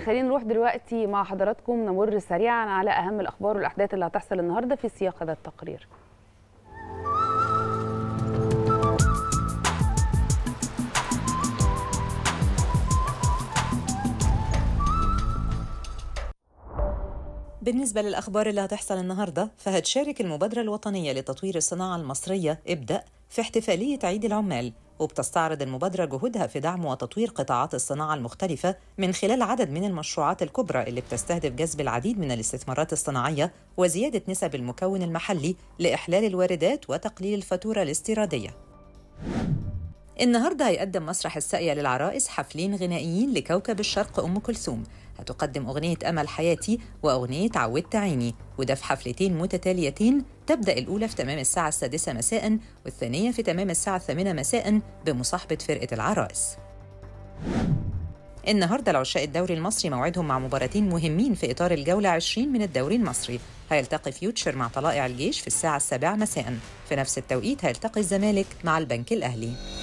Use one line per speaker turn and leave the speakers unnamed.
خلينا نروح دلوقتي مع حضراتكم نمر سريعا على اهم الاخبار والاحداث اللي هتحصل النهارده في سياق هذا التقرير
بالنسبة للأخبار اللي هتحصل النهاردة فهتشارك المبادرة الوطنية لتطوير الصناعة المصرية ابدأ في احتفالية عيد العمال وبتستعرض المبادرة جهودها في دعم وتطوير قطاعات الصناعة المختلفة من خلال عدد من المشروعات الكبرى اللي بتستهدف جذب العديد من الاستثمارات الصناعية وزيادة نسب المكون المحلي لإحلال الواردات وتقليل الفاتورة الاستيرادية النهارده هيقدم مسرح الساقية للعرائس حفلين غنائيين لكوكب الشرق أم كلثوم هتقدم أغنية أمل حياتي وأغنية عودت عيني وده في حفلتين متتاليتين تبدأ الأولى في تمام الساعة السادسة مساء والثانية في تمام الساعة الثامنة مساء بمصاحبة فرقة العرائس النهارده العشاق الدوري المصري موعدهم مع مباراتين مهمين في اطار الجوله 20 من الدوري المصري هيلتقي فيوتشر مع طلائع الجيش في الساعه السابعه مساء في نفس التوقيت هيلتقي الزمالك مع البنك الاهلي